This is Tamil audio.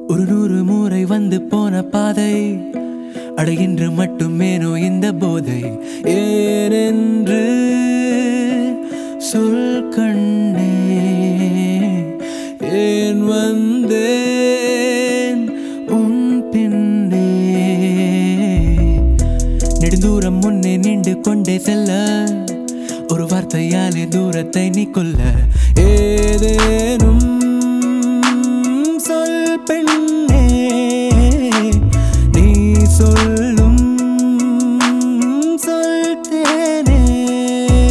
ஒரு நூறு முறை வந்து போன பாதை அடைகின்ற மட்டுமேனோ இந்த போதை ஏனென்று சொல் கண்ணே ஏன் வந்தேன் உன் பின்னே நெடுந்தூரம் முன்னே நின்று கொண்டே செல்ல ஒரு வார்த்தையாலே தூரத்தை நீ கொல்ல ஏதேனும் சொல் பெண்ணே